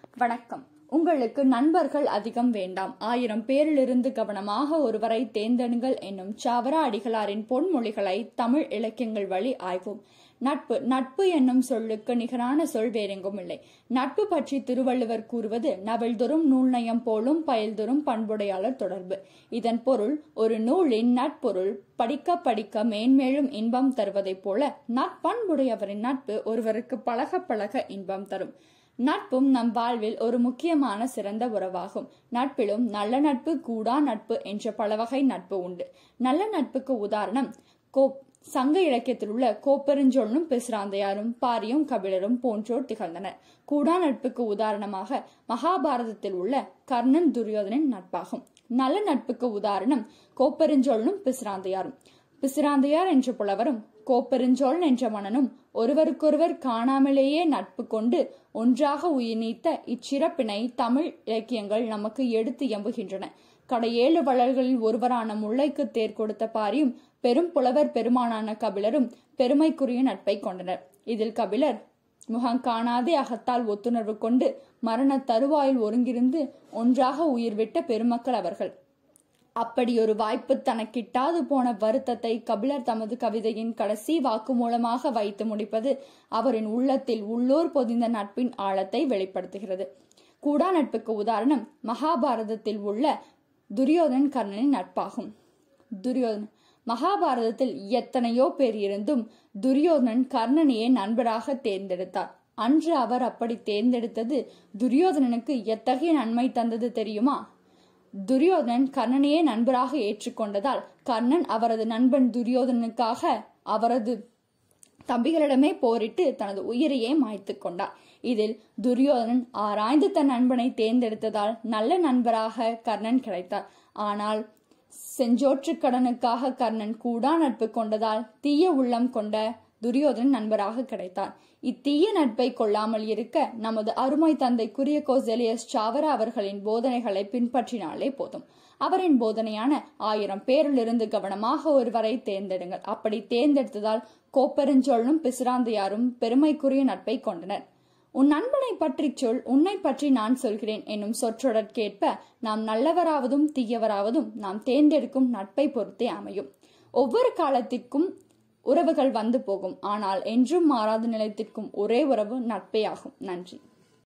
வணக்கம் உங்களுக்கு நண்பர்கள் அதிகம் வேண்டாம் ஆயிரம் பேரிலிருந்து கவனமாக ஒருவரை தேர்ந்தெடுங்கள் என்னும் சாவரா அடிகளாரின் பொன்மொழிகளை தமிழ் இலக்கியங்கள் வழி ஆய்வோம் நட்பு நட்பு என்னும் சொல்லுக்கு நிகரான சொல் வேறெங்கும் இல்லை நட்பு பற்றி திருவள்ளுவர் கூறுவது நவல்தொறும் நூல் நயம் போலும் பயல்தொறும் பண்புடையாளர் தொடர்பு இதன் பொருள் ஒரு நூலின் நட்பொருள் படிக்க படிக்க மேன்மேலும் இன்பம் தருவதைப் போல நட்பண்புடையவரின் நட்பு ஒருவருக்கு பழக பழக இன்பம் தரும் நட்பும் நம் வாழ்வில் ஒரு முக்கியமான சிறந்த உறவாகும் நட்பிலும் நல்ல நட்பு கூடா நட்பு என்ற பலவகை நட்பு உண்டு நல்ல நட்புக்கு உதாரணம் கோ சங்க இலக்கியத்தில் உள்ள கோப்பெருஞ்சொல்லும் பிசிராந்தையாரும் பாரியும் கபிலரும் போன்றோர் திகழ்ந்தனர் கூடா நட்புக்கு உதாரணமாக மகாபாரதத்தில் உள்ள கர்ணன் துரியோதனின் நட்பாகும் நல்ல நட்புக்கு உதாரணம் கோப்பெருஞ்சொல்லும் பிசிராந்தையாரும் பிசிராந்தையார் என்ற புலவரும் கோப்பெருஞ்சோழ் என்ற மன்னனும் ஒருவருக்கொருவர் காணாமலேயே நட்பு கொண்டு ஒன்றாக உயிர் நீத்த இச்சிறப்பினை தமிழ் இலக்கியங்கள் நமக்கு எடுத்து எம்புகின்றன கடையேழு வளர்களில் ஒருவரான முல்லைக்கு தேர் கொடுத்த பாரியும் பெரும் புலவர் பெருமானான கபிலரும் பெருமைக்குரிய நட்பை கொண்டனர் இதில் கபிலர் முகம் காணாதே அகத்தால் ஒத்துணர்வு கொண்டு மரண தருவாயில் ஒருங்கிருந்து ஒன்றாக உயிர் விட்ட பெருமக்கள் அவர்கள் அப்படி ஒரு வாய்ப்பு தனக்கிட்டாது போன வருத்தத்தை கபிலர் தமது கவிதையின் கடைசி வாக்கு மூலமாக வைத்து முடிப்பது அவரின் உள்ளத்தில் உள்ளூர் பொதிந்த நட்பின் ஆழத்தை வெளிப்படுத்துகிறது கூடா நட்புக்கு உதாரணம் மகாபாரதத்தில் உள்ள துரியோதன் கர்ணனின் நட்பாகும் துரியோதன் மகாபாரதத்தில் எத்தனையோ பேர் இருந்தும் துரியோதனன் கர்ணனையே நண்பராக தேர்ந்தெடுத்தார் அன்று அவர் அப்படி தேர்ந்தெடுத்தது துரியோதனனுக்கு எத்தகைய நன்மை தந்தது தெரியுமா துரியோதனன் கர்ணனையே நண்பராக ஏற்றுக்கொண்டதால் கர்ணன் அவரது நண்பன் துரியோதனனுக்காக அவரது தம்பிகளிடமே போரிட்டு தனது உயிரையே மாய்த்து கொண்டார் இதில் துரியோதனன் ஆராய்ந்து தன் நண்பனை தேர்ந்தெடுத்ததால் நல்ல நண்பராக கர்ணன் கிடைத்தார் ஆனால் செஞ்சோற்று கடனுக்காக கர்ணன் கூடா நட்பு கொண்டதால் தீய உள்ளம் கொண்ட துரியோதனன் நண்பராக கிடைத்தார் இத்தீய நட்பை கொள்ளாமல் இருக்க நமது அருமை தந்தை குரியகோ ஜெலியஸ் சாவரா அவர்களின் போதனைகளை பின்பற்றினாலே போதும் அவரின் போதனையான ஆயிரம் பேரிலிருந்து கவனமாக ஒருவரை தேர்ந்தெடுங்கள் அப்படி தேர்ந்தெடுத்ததால் கோப்பெருஞ்சொல்லும் பிசிராந்தையாரும் பெருமைக்குரிய நட்பை கொண்டனர் உன் நண்பனை பற்றி சொல் உன்னை பற்றி நான் சொல்கிறேன் என்னும் சொற்றொடர்க்கேற்ப நாம் நல்லவராவதும் தீயவராவதும் நாம் தேர்ந்தெடுக்கும் நட்பை பொறுத்தே அமையும் ஒவ்வொரு காலத்திற்கும் உறவுகள் வந்து போகும் ஆனால் என்றும் மாறாத நிலைத்திற்கும் ஒரே உறவு நட்பே ஆகும் நன்றி